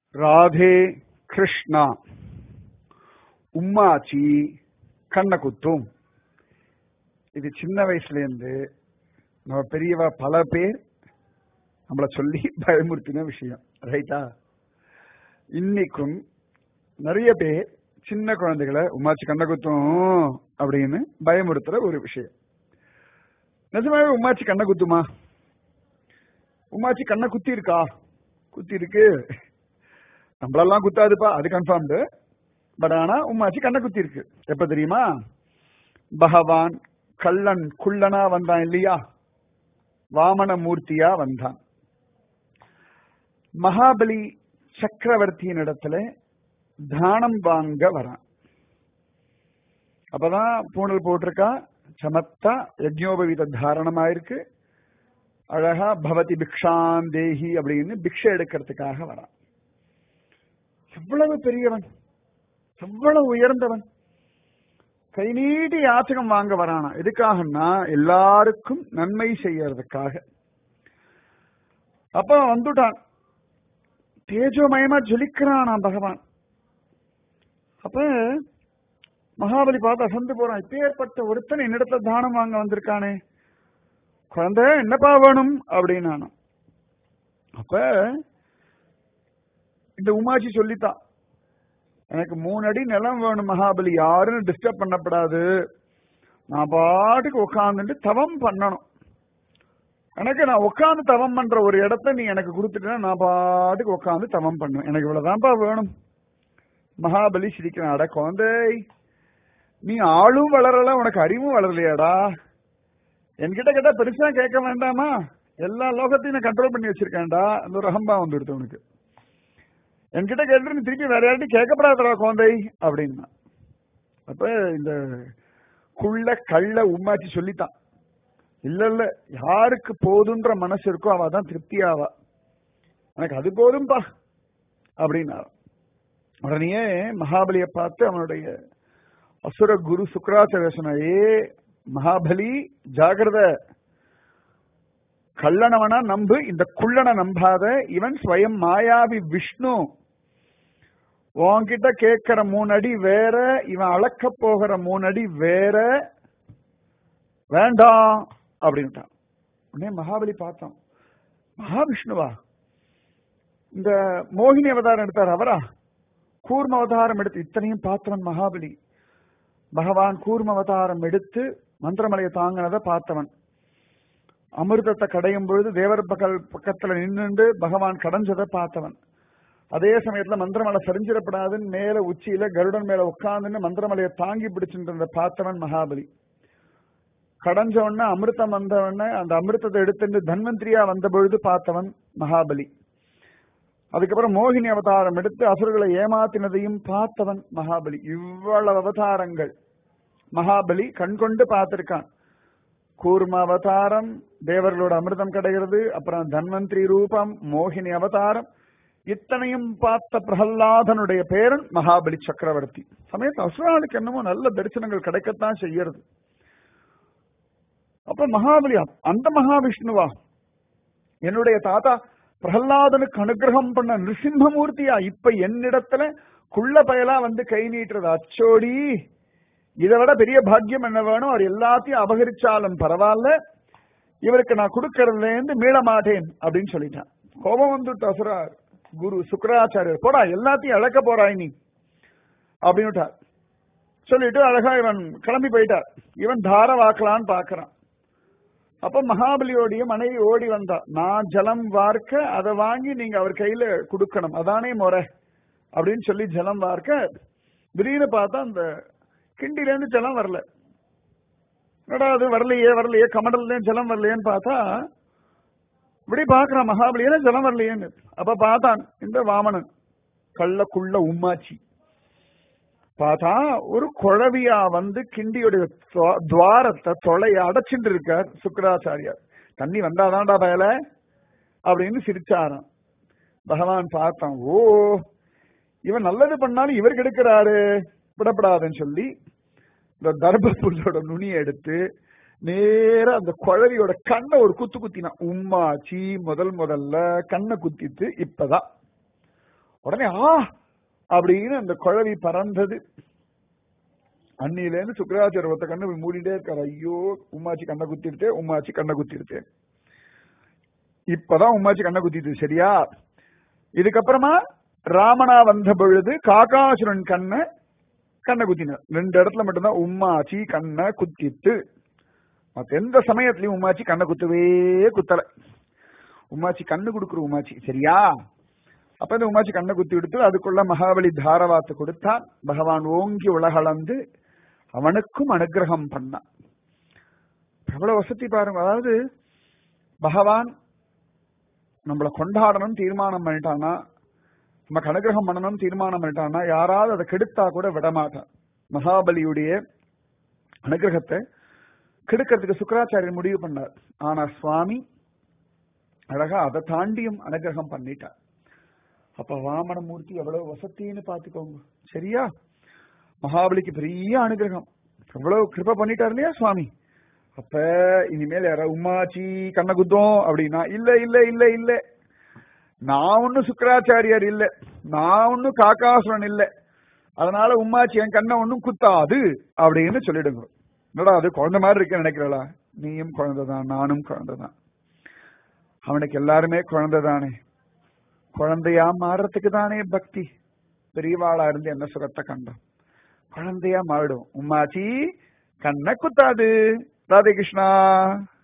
ராதே கிருஷ்ணா உம்மாச்சி கண்ணை குத்தும் இது சின்ன வயசுல இருந்து நம்ம பெரியவா பல பேர் நம்மள சொல்லி பயமுறுத்தின விஷயம் ரைட்டா இன்னைக்கும் நிறைய பேர் சின்ன குழந்தைகளை உமாச்சி கண்ணை குத்தும் அப்படின்னு பயமுறுத்துற ஒரு விஷயம் நிஜமாவே உமாச்சி கண்ணை குத்துமா உமாச்சி கண்ணை குத்தி இருக்கா குத்தி இருக்கு நம்மளெல்லாம் குத்தாதுப்பா அது கன்ஃபார்ம்டு பட் ஆனா உமாச்சி கண்ணை குத்தி இருக்கு எப்ப தெரியுமா பகவான் கள்ளன் குள்ளனா வந்தான் இல்லையா வாமன மூர்த்தியா வந்தான் மகாபலி சக்கரவர்த்தியின் இடத்துல தானம் வாங்க வரான் அப்பதான் பூணல் போட்டிருக்கா சமத்தா யஜ்ஞோபவீத தாரணமாயிருக்கு அழகா பவதி பிக்ஷான் தேஹி அப்படின்னு பிக்ஷை எடுக்கிறதுக்காக வரான் எவ்வளவு பெரியவன் எவ்வளவு உயர்ந்தவன் கை நீட்டி யாச்சகம் வாங்க வரானா எதுக்காகன்னா எல்லாருக்கும் நன்மை செய்யறதுக்காக அப்ப வந்துட்டான் தேஜோமயமா ஜொலிக்கிறானா பகவான் அப்ப மகாபலி பார்த்து அசந்து போறான் இப்பேற்பட்ட ஒருத்தன் என்னிடத்துல தானம் வாங்க வந்திருக்கானே குழந்தை என்னப்பா வேணும் அப்படின்னு அப்ப இந்த உமாச்சி சொல்லித்தான் எனக்கு மூணு அடி நிலம் வேணும் மகாபலி யாரும் டிஸ்டர்ப் பண்ணப்படாது நான் பாட்டுக்கு உட்காந்துட்டு தவம் பண்ணணும் எனக்கு நான் உட்காந்து தவம் பண்ற ஒரு இடத்த நீ எனக்கு கொடுத்துட்டேன்னா நான் பாட்டுக்கு உட்காந்து தவம் பண்ணுவேன் எனக்கு இவ்வளவுதான்ப்பா வேணும் மகாபலி சிரிக்கிறான் அட குழந்தை நீ ஆளும் வளரல உனக்கு அறிவும் வளரலையாடா என்கிட்ட கேட்டா பெருசா கேட்க வேண்டாமா எல்லா லோகத்தையும் நான் கண்ட்ரோல் பண்ணி வச்சிருக்கேன்டா அந்த ஒரு அகம்பா வந்துடுது உனக்கு என்கிட்ட கேட்டு நீ திருப்பி வேற யார்ட்டும் கேட்கப்படாதடா குழந்தை அப்படின்னா அப்ப இந்த குள்ள கள்ள உமாச்சி சொல்லித்தான் இல்ல இல்ல யாருக்கு போதுன்ற மனசு இருக்கோ அவ தான் திருப்தி ஆவா எனக்கு அது போதும்பா அப்படின்னா உடனே மகாபலியை பார்த்து அவனுடைய அசுர குரு சுக்கராச்சாரிய சொன்ன ஏ மகாபலி ஜாகிரத கள்ளனவனா நம்பு இந்த குள்ளனை நம்பாத இவன் ஸ்வயம் மாயாவி விஷ்ணு உன்கிட்ட கேட்கிற மூணு அடி வேற இவன் அளக்க போகிற மூணு அடி வேற வேண்டாம் அப்படின்ட்டான் உடனே மகாபலி பார்த்தான் மகாவிஷ்ணுவா இந்த மோகினி அவதாரம் எடுத்தார் அவரா கூர்ம அவதாரம் எடுத்து இத்தனையும் பார்த்தவன் மகாபலி பகவான் கூர்ம அவதாரம் எடுத்து மந்திரமலையை தாங்கினதை பார்த்தவன் அமிர்தத்தை கடையும் பொழுது தேவர் பகல் பக்கத்துல நின்றுண்டு பகவான் கடைஞ்சதை பார்த்தவன் அதே சமயத்துல மந்திரமலை சரிஞ்சிடப்படாதுன்னு மேல உச்சியில கருடன் மேல உட்கார்ந்துன்னு மந்திரமலையை தாங்கி பிடிச்சுட்டு பார்த்தவன் மகாபலி கடைஞ்ச உடனே அமிர்தம் வந்த உடனே அந்த அமிர்தத்தை எடுத்துட்டு தன்வந்திரியா வந்த பொழுது பார்த்தவன் மகாபலி அதுக்கப்புறம் மோகினி அவதாரம் எடுத்து அசுரர்களை ஏமாத்தினதையும் பார்த்தவன் மகாபலி இவ்வளவு அவதாரங்கள் மகாபலி கண்கொண்டு பார்த்திருக்கான் கூர்ம அவதாரம் தேவர்களோட அமிர்தம் கிடைக்கிறது அப்புறம் தன்வந்திரி ரூபம் மோகினி அவதாரம் இத்தனையும் பார்த்த பிரகல்லாதனுடைய பேரன் மகாபலி சக்கரவர்த்தி சமயத்து அசுராளுக்கு என்னமோ நல்ல தரிசனங்கள் கிடைக்கத்தான் செய்யறது அப்ப மகாபலி அந்த மகாவிஷ்ணுவா என்னுடைய தாத்தா பிரகல்லாதனுக்கு அனுகிரகம் பண்ண நிருசிம்மமூர்த்தியா இப்ப என்னிடத்துல குள்ள பயலா வந்து கை நீட்டுறது அச்சோடி இதை விட பெரிய பாக்கியம் என்ன வேணும் அவர் எல்லாத்தையும் அபகரிச்சாலும் பரவாயில்ல இவருக்கு நான் கொடுக்கறதுல இருந்து மீள மாட்டேன் அப்படின்னு சொல்லிட்டான் கோபம் வந்துட்டு அசுரா குரு சுக்கராச்சாரியர் போடா எல்லாத்தையும் இழக்க போறாய் நீ அப்படின்னுட்டார் சொல்லிட்டு அழகா இவன் கிளம்பி போயிட்டார் இவன் தார வாக்கலான்னு பாக்குறான் அப்ப மகாபலியோடைய மனைவி ஓடி வந்தா நான் ஜலம் வார்க்க அதை வாங்கி நீங்க அவர் கையில கொடுக்கணும் அதானே முறை அப்படின்னு சொல்லி ஜலம் வார்க்க திடீர்னு பார்த்தா அந்த கிண்டில இருந்து ஜலம் வரல என்னடா அது வரலையே வரலையே கமண்டல்ல ஜலம் வரலையேன்னு பார்த்தா இப்படி பாக்குறான் மகாபலியே ஜலம் வரலையேன்னு அப்ப பார்த்தான் இந்த வாமனன் கள்ளக்குள்ள உம்மாச்சி பார்த்தா ஒரு குழவியா வந்து கிண்டியுடைய துவாரத்தை தொலைய அடைச்சிட்டு இருக்கார் சுக்கராச்சாரியார் தண்ணி வந்தாதான்டா பயல அப்படின்னு சிரிச்சாராம் பகவான் பார்த்தான் ஓ இவன் நல்லது பண்ணாலும் இவர் கெடுக்கிறாரு விடப்படாதுன்னு சொல்லி இந்த தர்ப புல்லோட நுனியை எடுத்து நேரா அந்த குழவியோட கண்ணை ஒரு குத்து குத்தினான் உம்மாச்சி முதல் முதல்ல கண்ணை குத்திட்டு இப்பதான் உடனே ஆ அப்படின்னு அந்த குழவி பறந்தது அன்னிலேருந்து சுக்கராச்சாரிய ஒருத்த கண்ணு இப்படி மூடிட்டே இருக்காரு ஐயோ உம்மாச்சி கண்ணை குத்திருத்தே உம்மாச்சி கண்ணை குத்திருத்தே இப்பதான் உம்மாச்சி கண்ணை குத்திட்டு சரியா இதுக்கப்புறமா ராமனா வந்த பொழுது காகாசுரன் கண்ணை கண்ணை குத்தினார் ரெண்டு இடத்துல மட்டும்தான் உம்மாச்சி கண்ணை குத்திட்டு மத்த எந்த சமயத்திலயும் உம்மாச்சி கண்ணை குத்தவே குத்தல உம்மாச்சி கண்ணு கொடுக்குற உம்மாச்சி சரியா அப்ப இந்த உமாச்சி கண்ணை குத்தி விடுத்து அதுக்குள்ள மகாபலி தாரவாத்து கொடுத்தான் பகவான் ஓங்கி உலகளந்து அவனுக்கும் அனுகிரகம் பண்ணான் எவ்வளவு வசதி பாருங்க அதாவது பகவான் நம்மளை கொண்டாடணும் தீர்மானம் பண்ணிட்டானா நமக்கு அனுகிரகம் பண்ணணும் தீர்மானம் பண்ணிட்டானா யாராவது அதை கெடுத்தா கூட விடமாட்டான் மகாபலியுடைய அனுகிரகத்தை கெடுக்கிறதுக்கு சுக்கராச்சாரியர் முடிவு பண்ணார் ஆனா சுவாமி அழகா அதை தாண்டியும் அனுகிரகம் பண்ணிட்டார் அப்ப வாமனமூர்த்தி எவ்வளவு வசத்தின்னு பாத்துக்கோங்க சரியா மகாபலிக்கு பெரிய அனுகிரகம் எவ்வளவு கிருப பண்ணிட்டார் இல்லையா சுவாமி அப்ப இனிமேல் யாராவது உமாச்சி கண்ணகுத்தம் அப்படின்னா இல்ல இல்ல இல்ல இல்ல நான் ஒன்னும் சுக்கராச்சாரியார் இல்ல நான் ஒன்னும் காக்காசுரன் இல்ல அதனால உமாச்சி என் கண்ணை ஒன்னும் குத்தாது அப்படின்னு சொல்லிடுங்க என்னடா அது குழந்தை மாதிரி இருக்க நினைக்கிறளா நீயும் குழந்தைதான் நானும் குழந்தைதான் அவனுக்கு எல்லாருமே குழந்தை தானே குழந்தையா மாறுறதுக்கு தானே பக்தி பெரியவாளா இருந்து என்ன சுகத்தை கண்டோம் குழந்தையா மாறிடும் உம்மாச்சி கண்ணை குத்தாது ராதே கிருஷ்ணா